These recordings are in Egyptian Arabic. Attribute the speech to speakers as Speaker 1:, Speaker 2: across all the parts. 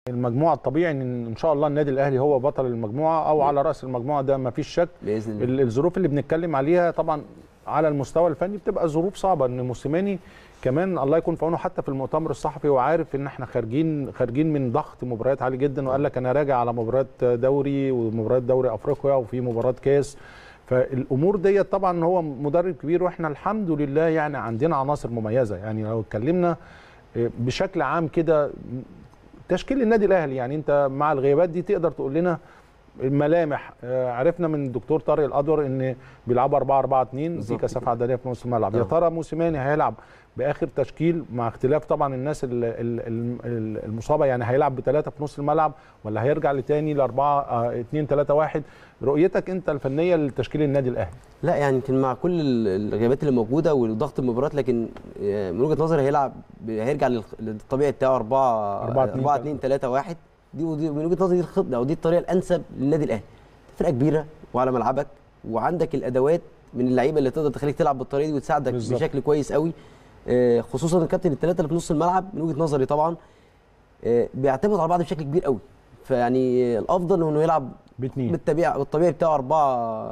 Speaker 1: المجموعه الطبيعي ان ان شاء الله النادي الاهلي هو بطل المجموعه او على راس المجموعه ده ما فيش شك
Speaker 2: باذن الله
Speaker 1: ال- الظروف اللي بنتكلم عليها طبعا على المستوى الفني بتبقى ظروف صعبه ان موسيماني كمان الله يكون في عونه حتى في المؤتمر الصحفي هو عارف ان احنا خارجين خارجين من ضغط مباريات عالي جدا وقال لك انا راجع على مباريات دوري ومباريات دوري افريقيا وفي مباراه كاس فالامور ديت طبعا هو مدرب كبير واحنا الحمد لله يعني عندنا عناصر مميزه يعني لو اتكلمنا بشكل عام كده تشكيل النادي الاهلي يعني انت مع الغيابات دي تقدر تقول لنا الملامح آه، عرفنا من الدكتور طارق الادور ان بيلعبوا 4 4 2 دي
Speaker 2: بالظبط
Speaker 1: كثافه
Speaker 2: كده.
Speaker 1: عدديه في نص الملعب يا
Speaker 2: آه.
Speaker 1: ترى موسيماني هيلعب باخر تشكيل مع اختلاف طبعا الناس ال- ال- ال- المصابه يعني هيلعب بثلاثه في نص الملعب ولا هيرجع لتاني ل 4 2 3 1 رؤيتك انت الفنيه لتشكيل النادي الاهلي
Speaker 2: لا يعني يمكن مع كل ال- الغيابات اللي موجوده وضغط المباريات لكن آه، من وجهه نظري هيلعب ب- هيرجع للخ- للطبيعي بتاعه 4
Speaker 1: 4 2
Speaker 2: 4 2 3 1 دي ودي من وجهه نظري دي الخطه او دي الطريقه الانسب للنادي الاهلي فرقه كبيره وعلى ملعبك وعندك الادوات من اللعيبه اللي تقدر تخليك تلعب بالطريقه دي وتساعدك
Speaker 1: بالظبط.
Speaker 2: بشكل كويس قوي آه، خصوصا الكابتن الثلاثه اللي في نص الملعب من وجهه نظري طبعا آه، بيعتمد على بعض بشكل كبير قوي فيعني آه، الافضل انه يلعب
Speaker 1: باثنين
Speaker 2: بالطبيعه بالطبيعي بتاعه 4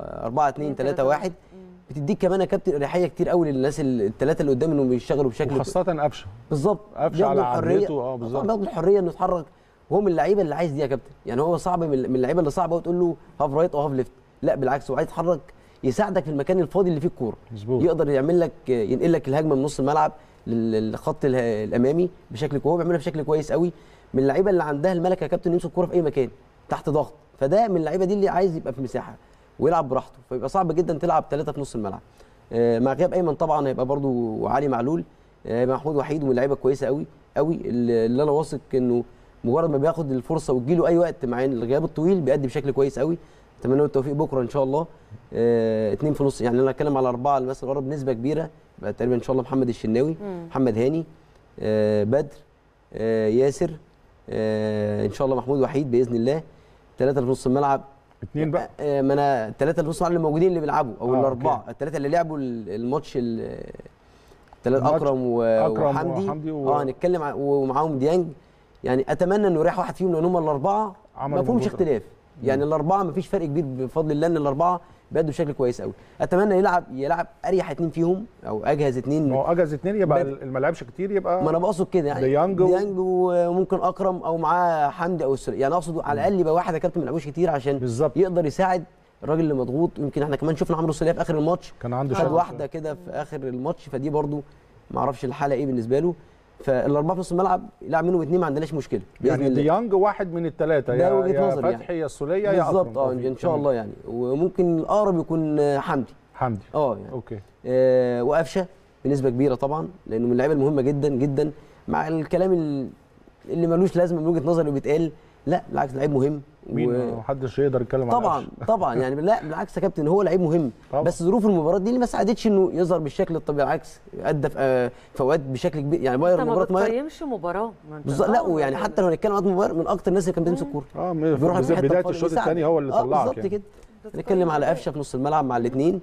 Speaker 2: 4 2 3 1 بتديك كمان يا كابتن اريحيه كتير قوي للناس الثلاثه اللي قدام انهم يشتغلوا بشكل
Speaker 1: وخاصه قفشه
Speaker 2: بالظبط
Speaker 1: قفشه
Speaker 2: بياخدوا
Speaker 1: على
Speaker 2: الحريه
Speaker 1: عدته اه بالظبط
Speaker 2: طبعا بياخد الحريه انه يتحرك وهو من اللعيبه اللي عايز دي يا كابتن يعني هو صعب من من اللعيبه اللي صعبه وتقول له هاف رايت او هاف ليفت لا بالعكس هو عايز يتحرك يساعدك في المكان الفاضي اللي فيه الكوره
Speaker 1: مظبوط
Speaker 2: يقدر يعمل لك ينقل لك الهجمه من نص الملعب لل- للخط اله- الامامي بشكل كويس هو بيعملها بشكل كويس قوي من اللعيبه اللي عندها الملكه يا كابتن يمسك الكوره في اي مكان تحت ضغط فده من اللعيبه دي اللي عايز يبقى في مساحه ويلعب براحته فيبقى صعب جدا تلعب ثلاثه في نص الملعب آه، مع غياب ايمن طبعا هيبقى برضو علي معلول آه، هيبقى محمود وحيد ومن اللعيبه كويسه قوي قوي اللي اللي انا واثق انه مجرد ما بياخد الفرصه وتجيله اي وقت مع الغياب الطويل بيأدي بشكل كويس قوي اتمنى له التوفيق بكره ان شاء الله آه، اتنين في نص يعني انا اتكلم على اربعه مثلا قرب بنسبه كبيره يبقى تقريبا ان شاء الله محمد الشناوي
Speaker 3: مم.
Speaker 2: محمد هاني آه، بدر آه، ياسر آه، ان شاء الله محمود وحيد باذن الله ثلاثه في نص الملعب
Speaker 1: اثنين بقى
Speaker 2: آه، ما انا الثلاثه اللي في نص الملعب اللي موجودين اللي بيلعبوا او
Speaker 1: آه،
Speaker 2: الاربعه
Speaker 1: أوكي.
Speaker 2: الثلاثه اللي لعبوا ال- الماتش ال- الثلاث
Speaker 1: الماتش
Speaker 2: اكرم و-
Speaker 1: أكرم
Speaker 2: وحمدي
Speaker 1: وحمدي و-
Speaker 2: اه هنتكلم ع- ومعاهم ديانج يعني اتمنى انه يريح واحد فيهم لان هم الاربعه
Speaker 1: عملوا
Speaker 2: ما فيهمش
Speaker 1: مجهود.
Speaker 2: اختلاف يعني الاربعه ما فيش فرق كبير بفضل الله ان الاربعه بيأدوا بشكل كويس قوي اتمنى يلعب يلعب اريح اثنين فيهم او اجهز اثنين
Speaker 1: ما هو اجز اثنين يبقى
Speaker 2: بدري.
Speaker 1: اللي ما لعبش كتير يبقى
Speaker 2: ما انا بقصد كده يعني
Speaker 1: ديانج و-
Speaker 2: ديانج وممكن اكرم او معاه حمدي او السوري يعني اقصد على الاقل يبقى واحد يا كابتن ما لعبوش كتير عشان
Speaker 1: بالظبط
Speaker 2: يقدر يساعد الراجل اللي مضغوط يمكن احنا كمان شفنا عمرو السوليه في اخر الماتش
Speaker 1: كان عنده
Speaker 2: خد
Speaker 1: شد
Speaker 2: واحده كده في اخر الماتش فدي برضو ما اعرفش الحاله ايه بالنسبه له فالاربعه في نص الملعب يلعب منهم اثنين ما عندناش مشكله باذن
Speaker 1: يعني
Speaker 2: الله
Speaker 1: ديانج واحد من الثلاثه
Speaker 2: ده
Speaker 1: يا
Speaker 2: وجهة
Speaker 1: يا
Speaker 2: نظري يعني.
Speaker 1: فتحي يا السوليه يا
Speaker 2: بالظبط
Speaker 1: أكرم
Speaker 2: اه
Speaker 1: توفيق.
Speaker 2: ان شاء
Speaker 1: تمام.
Speaker 2: الله يعني وممكن الاقرب يكون آه، حمدي
Speaker 1: حمدي
Speaker 2: اه يعني
Speaker 1: اوكي
Speaker 2: آه وقفشه بنسبه كبيره طبعا لانه من اللعيبه المهمه جدا جدا مع الكلام ال- اللي ملوش لازمه من وجهه نظري بيتقال لا بالعكس لعيب مهم
Speaker 1: مين محدش يقدر يتكلم عن
Speaker 2: طبعا
Speaker 1: قفشة.
Speaker 2: طبعا يعني لا بالعكس يا كابتن هو لعيب مهم
Speaker 1: طبعا.
Speaker 2: بس ظروف المباراه دي اللي ما ساعدتش انه يظهر بالشكل الطبيعي بالعكس ادى في آه، في اوقات بشكل كبير يعني باير
Speaker 3: انت ما
Speaker 2: مباراه باير
Speaker 3: بتقيمش مباراه ما أنت-
Speaker 2: بالظبط لا
Speaker 3: آه،
Speaker 2: ويعني حتى لو هنتكلم عن باير من اكتر الناس اللي كانت بتمسك كوره
Speaker 1: اه
Speaker 2: بيروح في حتة
Speaker 1: بدايه
Speaker 2: فاضية
Speaker 1: الشوط
Speaker 2: بيساعدك.
Speaker 1: الثاني هو اللي
Speaker 2: اه
Speaker 1: طلعك
Speaker 2: بالظبط
Speaker 1: يعني
Speaker 2: كده
Speaker 3: بتقيم
Speaker 2: نتكلم على
Speaker 3: أداء.
Speaker 2: قفشه في نص الملعب مع الاثنين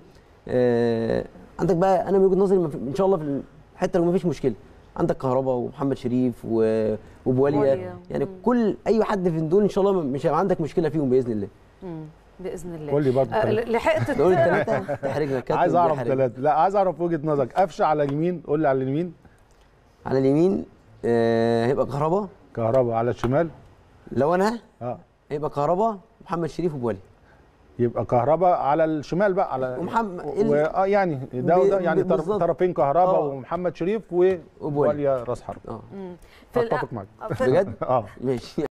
Speaker 2: آه عندك بقى انا من وجهه نظري ما في- ان شاء الله في الحته اللي ما فيش مشكله عندك كهربا ومحمد شريف و- وبواليا
Speaker 3: بواليا.
Speaker 2: يعني
Speaker 3: مم.
Speaker 2: كل اي حد في دول ان شاء الله مش هيبقى عندك مشكله فيهم باذن الله
Speaker 3: مم. باذن الله
Speaker 1: قول لي برضه
Speaker 3: آه،
Speaker 1: التلاتة.
Speaker 3: لحقت
Speaker 2: دول
Speaker 3: ت-
Speaker 2: الثلاثه تحرجنا كابتن
Speaker 1: عايز اعرف
Speaker 2: بيحرجنا.
Speaker 1: ثلاثه لا عايز اعرف وجهه نظرك قفشه على اليمين قول لي على اليمين
Speaker 2: على اليمين آه هيبقى كهربا
Speaker 1: كهربا على الشمال
Speaker 2: لو انا
Speaker 1: اه
Speaker 2: هيبقى كهربا محمد شريف وبواليا
Speaker 1: يبقى كهربا على الشمال بقى على
Speaker 2: ومحمد-
Speaker 1: و... آه يعني ده وده
Speaker 2: ب-
Speaker 1: يعني طرف
Speaker 2: بالظبط.
Speaker 1: طرفين كهربا
Speaker 2: آه.
Speaker 1: ومحمد شريف
Speaker 2: وبواليا.
Speaker 1: وبواليا راس حرب
Speaker 2: اه
Speaker 3: مم. في الأ-
Speaker 1: اتفق معاك
Speaker 3: في-
Speaker 2: بجد
Speaker 1: اه
Speaker 2: ماشي